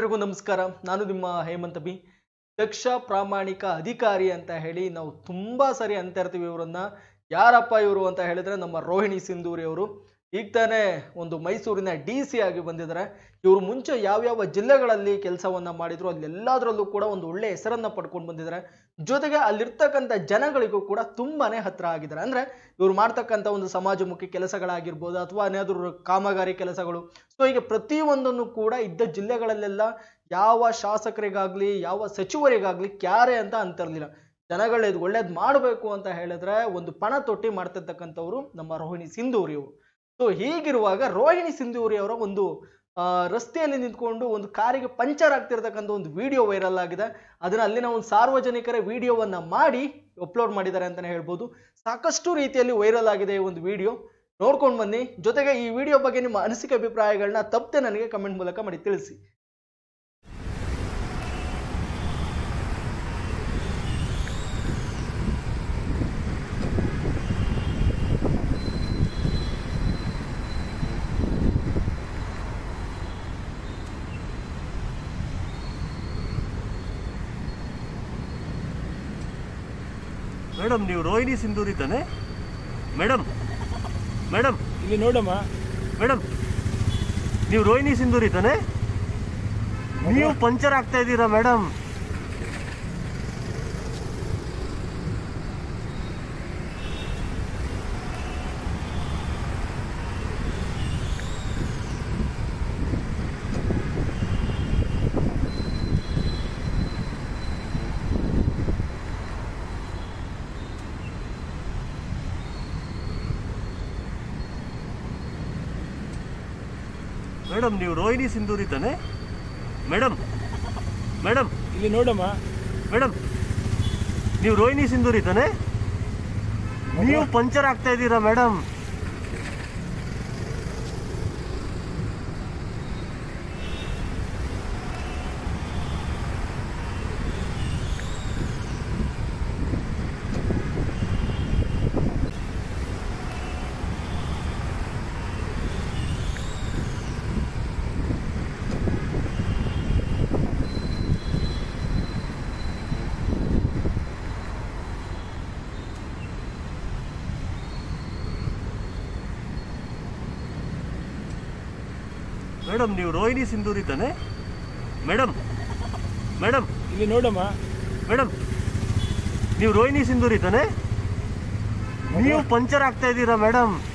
ಎಲ್ರಿಗೂ ನಮಸ್ಕಾರ ನಾನು ನಿಮ್ಮ ಹೇಮಂತ್ ಬಿ ದಕ್ಷ ಪ್ರಾಮಾಣಿಕ ಅಧಿಕಾರಿ ಅಂತ ಹೇಳಿ ನಾವು ತುಂಬಾ ಸರಿ ಅಂತ ಇರ್ತೀವಿ ಇವರನ್ನ ಯಾರಪ್ಪ ಇವರು ಅಂತ ಹೇಳಿದ್ರೆ ನಮ್ಮ ರೋಹಿಣಿ ಸಿಂಧೂರಿ ಅವರು ಈಗ ತಾನೇ ಒಂದು ಮೈಸೂರಿನ ಡಿ ಸಿ ಆಗಿ ಬಂದಿದ್ದಾರೆ ಇವರು ಮುಂಚೆ ಯಾವ್ಯಾವ ಜಿಲ್ಲೆಗಳಲ್ಲಿ ಕೆಲಸವನ್ನ ಮಾಡಿದ್ರು ಅಲ್ಲೆಲ್ಲದರಲ್ಲೂ ಕೂಡ ಒಂದು ಒಳ್ಳೆ ಹೆಸರನ್ನ ಪಡ್ಕೊಂಡು ಬಂದಿದ್ದಾರೆ ಜೊತೆಗೆ ಅಲ್ಲಿರ್ತಕ್ಕಂಥ ಜನಗಳಿಗೂ ಕೂಡ ತುಂಬಾನೇ ಹತ್ರ ಆಗಿದ್ದಾರೆ ಅಂದ್ರೆ ಇವ್ರು ಮಾಡ್ತಕ್ಕಂಥ ಒಂದು ಸಮಾಜಮುಖಿ ಕೆಲಸಗಳಾಗಿರ್ಬೋದು ಅಥವಾ ಏನಾದರೂ ಕಾಮಗಾರಿ ಕೆಲಸಗಳು ಸೊ ಹೀಗೆ ಪ್ರತಿಯೊಂದನ್ನು ಕೂಡ ಇದ್ದ ಜಿಲ್ಲೆಗಳಲ್ಲೆಲ್ಲ ಯಾವ ಶಾಸಕರಿಗಾಗ್ಲಿ ಯಾವ ಸಚಿವರಿಗಾಗ್ಲಿ ಕ್ಯಾರೆ ಅಂತ ಅಂತಿರ್ಲಿಲ್ಲ ಜನಗಳು ಇದು ಒಳ್ಳೇದು ಮಾಡಬೇಕು ಅಂತ ಹೇಳಿದ್ರೆ ಒಂದು ಪಣ ತೊಟ್ಟಿ ಮಾಡ್ತಿರ್ತಕ್ಕಂಥವ್ರು ನಮ್ಮ ರೋಹಿಣಿ ಸಿಂಧೂರಿ ಅವರು ಸೊ ಹೀಗಿರುವಾಗ ರೋಹಿಣಿ ಸಿಂಧೂರಿ ಅವರ ಒಂದು ಆ, ರಸ್ತೆಯಲ್ಲಿ ನಿಂತ್ಕೊಂಡು ಒಂದು ಕಾರಿಗೆ ಪಂಚರ್ ಆಗ್ತಿರ್ತಕ್ಕಂಥ ಒಂದು ವಿಡಿಯೋ ವೈರಲ್ ಆಗಿದೆ ಅದನ್ನ ಅಲ್ಲಿನ ಒಂದು ಸಾರ್ವಜನಿಕರ ವಿಡಿಯೋವನ್ನ ಮಾಡಿ ಅಪ್ಲೋಡ್ ಮಾಡಿದ್ದಾರೆ ಅಂತಾನೆ ಹೇಳ್ಬೋದು ಸಾಕಷ್ಟು ರೀತಿಯಲ್ಲಿ ವೈರಲ್ ಆಗಿದೆ ಈ ಒಂದು ವಿಡಿಯೋ ನೋಡ್ಕೊಂಡು ಬನ್ನಿ ಜೊತೆಗೆ ಈ ವಿಡಿಯೋ ಬಗ್ಗೆ ನಿಮ್ಮ ಅನಿಸಿಕೆ ಅಭಿಪ್ರಾಯಗಳನ್ನ ತಪ್ಪದೆ ನನಗೆ ಕಮೆಂಟ್ ಮೂಲಕ ಮಾಡಿ ತಿಳಿಸಿ ಮೇಡಮ್ ನೀವು ರೋಹಿಣಿ ಸಿಂಧೂರಿ ತಾನೆ ಮೇಡಮ್ ಮೇಡಮ್ ಇಲ್ಲಿ ನೋಡಮ್ಮ ಮೇಡಮ್ ನೀವು ರೋಹಿಣಿ ಸಿಂಧೂರಿ ತಾನೆ ನೀವು ಪಂಚರ್ ಆಗ್ತಾ ಇದ್ದೀರಾ ಮೇಡಮ್ ಮೇಡಮ್ ನೀವು ರೋಹಿಣಿ ಸಿಂಧೂರಿ ತಾನೆ ಮೇಡಮ್ ಮೇಡಮ್ ಇಲ್ಲಿ ನೋಡಮ್ಮ ಮೇಡಮ್ ನೀವು ರೋಹಿಣಿ ಸಿಂಧೂರಿ ತಾನೆ ನೀವು ಪಂಚರ್ ಆಗ್ತಾ ಇದ್ದೀರಾ ಮೇಡಮ್ ಮೇಡಮ್ ನೀವು ರೋಹಿಣಿ ಸಿಂಧೂರಿ ತಾನೆ ಮೇಡಮ್ ಮೇಡಮ್ ಇಲ್ಲಿ ನೋಡಮ್ಮ ಮೇಡಮ್ ನೀವು ರೋಹಿಣಿ ಸಿಂಧೂರಿ ತಾನೆ ನೀವು ಪಂಚರ್ ಆಗ್ತಾ ಇದ್ದೀರಾ ಮೇಡಮ್